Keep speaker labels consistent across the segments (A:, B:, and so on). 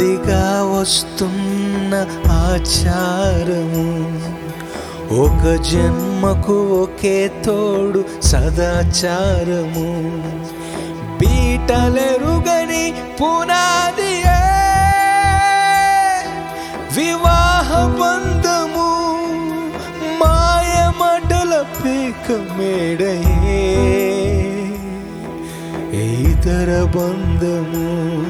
A: అనాదిగా వస్తున్న ఆచారము ఒక జన్మకు ఒకే తోడు సదాచారము బీటలెరుగని పునాది వివాహ బంధము మాయమటల పేక మేడయే ఇతర బంధము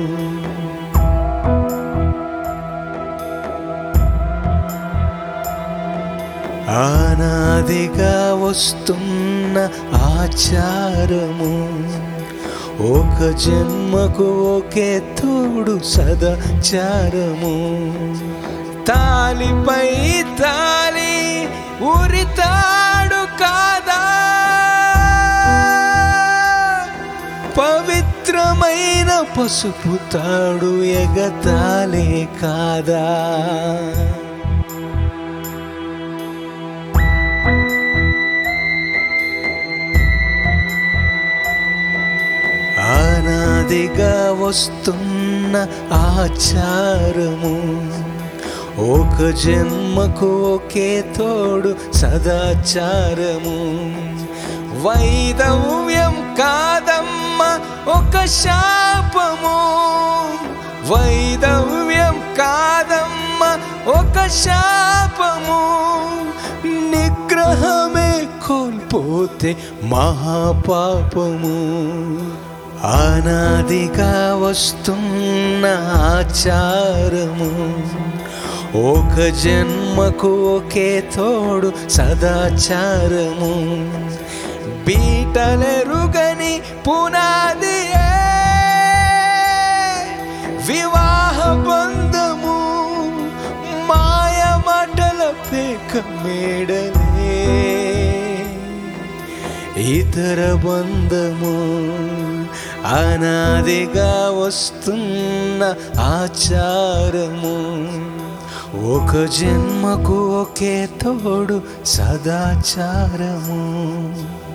A: ఆనాదిగా వస్తున్న ఆచారము ఒక జన్మకు ఒకే తోడు సదాచారము తాలిపై తాలి ఉరితాడు కాదా పవిత్రమైన పసుపు తాడు ఎగతాలే కాదా ఆనాదిగా వస్తున్న ఆచారము ఒక జన్మకు ఒకే తోడు సదాచారము వైదవ్యం కాదమ్మ ఒక శాపము వైదవ్యం కాదమ్మ ఒక శాపము నిగ్రహమే కోల్పోతే మహాపాపము అనాదిగా వస్తున్న ఆచారము ఒక జన్మకు ఒకే తోడు సదాచారము బీటలెరుగని పునాది వివాహ బంధము మాయమటల పేక మేడలే ఇతర బంధము అనాదిగా వస్తున్న ఆచారము ఒక జన్మకు ఒకే తోడు సదాచారము